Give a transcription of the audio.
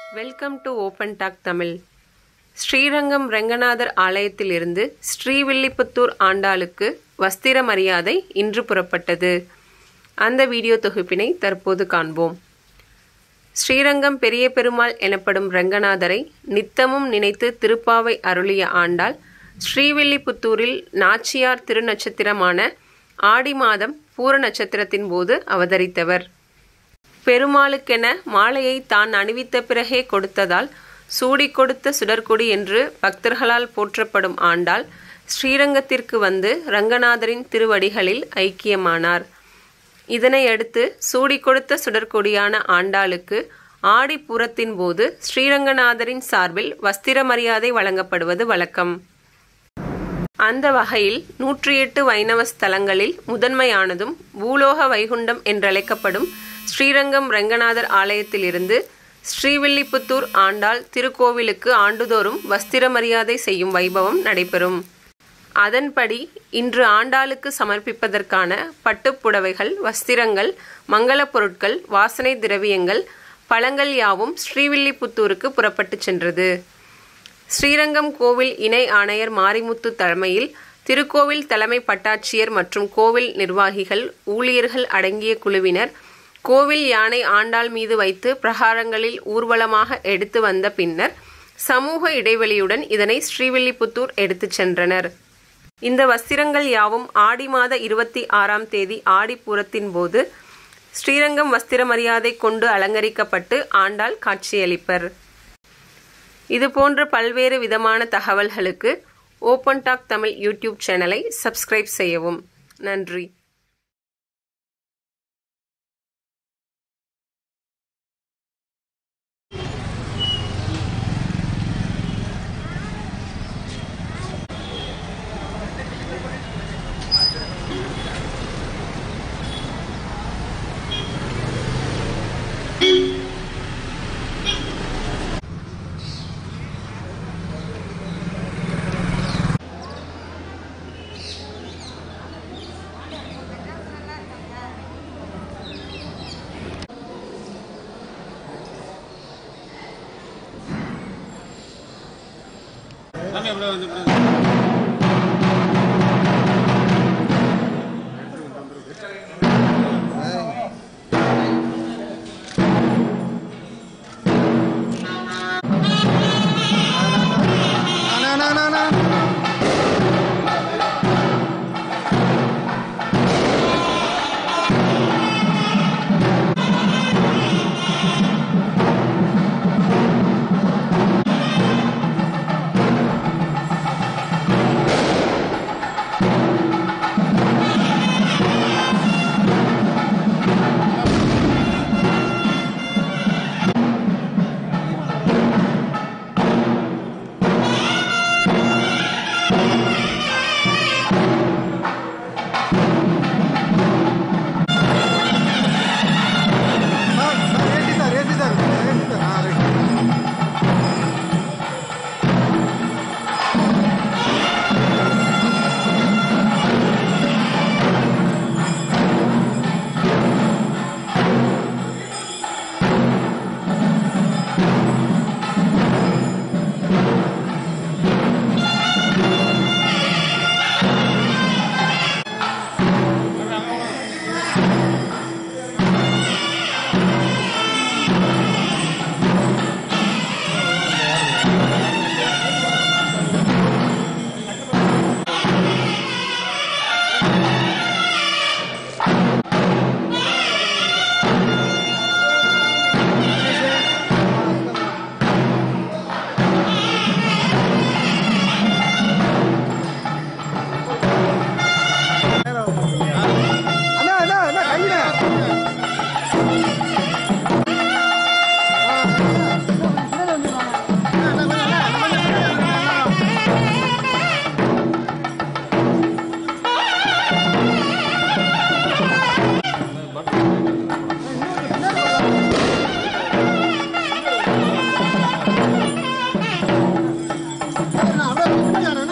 Welcome to open talk Tamil Srirangam Renganathar ஆலயத்திலிருந்து ஸ்ரீவில்லிபுத்தூர் ஆண்டாளுக்கு வஸ்திர மரியாதை இன்று புறப்பட்டது அந்த வீடியோ தொகுப்பினை தற்போது காண்போம் ஸ்ரீரங்கம் பெரிய பெருமாள் எனப்படும் ரெங்கநாதரை நித்தமும் நினைத்து திருப்பாவை அருளிய ஆண்டாள் ஸ்ரீவில்லிபுத்தூரில் நாச்சியார் திருநட்சத்திரமான ஆடி மாதம் பூர நட்சத்திரத்தின் போது அவதரித்தவர் பெருமாளுக்கென மாலையை தான் அணிவித்த பிறகே கொடுத்ததால் சூடி கொடுத்த சுடற்கொடி என்று பக்தர்களால் போற்றப்படும் ஆண்டாள் ஸ்ரீரங்கத்திற்கு வந்து ரங்கநாதரின் திருவடிகளில் ஐக்கியமானார் இதனை அடுத்து சூடி கொடுத்த சுடற்கொடியான ஆண்டாளுக்கு ஆடிப்பூரத்தின் போது ஸ்ரீரங்கநாதரின் சார்பில் வஸ்திர மரியாதை வழங்கப்படுவது வழக்கம் அந்த வகையில் நூற்றி எட்டு வைணவ ஸ்தலங்களில் முதன்மையானதும் பூலோக வைகுண்டம் என்றழைக்கப்படும் ஸ்ரீரங்கம் ரெங்கநாதர் ஆலயத்திலிருந்து ஸ்ரீவில்லிபுத்தூர் ஆண்டாள் திருக்கோவிலுக்கு ஆண்டுதோறும் வஸ்திர மரியாதை செய்யும் வைபவம் நடைபெறும் அதன்படி இன்று ஆண்டாளுக்கு சமர்ப்பிப்பதற்கான பட்டுப்புடவைகள் வஸ்திரங்கள் மங்களப் பொருட்கள் வாசனை திரவியங்கள் பழங்கள் யாவும் ஸ்ரீவில்லிபுத்தூருக்கு புறப்பட்டுச் சென்றது ஸ்ரீரங்கம் கோவில் இணை ஆணையர் மாரிமுத்து தலைமையில் திருக்கோவில் தலைமை பட்டாட்சியர் மற்றும் கோவில் நிர்வாகிகள் ஊழியர்கள் அடங்கிய குழுவினர் கோவில் யானை ஆண்டாள் மீது வைத்து பிரகாரங்களில் ஊர்வலமாக எடுத்து வந்த பின்னர் சமூக இடைவெளியுடன் இதனை ஸ்ரீவில்லிபுத்தூர் எடுத்துச் சென்றனர் இந்த வஸ்திரங்கள் யாவும் ஆடி மாத இருபத்தி ஆறாம் தேதி ஆடிப்பூரத்தின் போது ஸ்ரீரங்கம் வஸ்திர மரியாதை கொண்டு அலங்கரிக்கப்பட்டு ஆண்டாள் காட்சியளிப்பர் இது போன்ற பல்வேறு விதமான தகவல்களுக்கு ஓப்பன் டாக் தமிழ் யூடியூப் சேனலை சப்ஸ்கிரைப் செய்யவும் நன்றி சாமி அப்படியே வந்து இப்படி வந்து. அப்படியே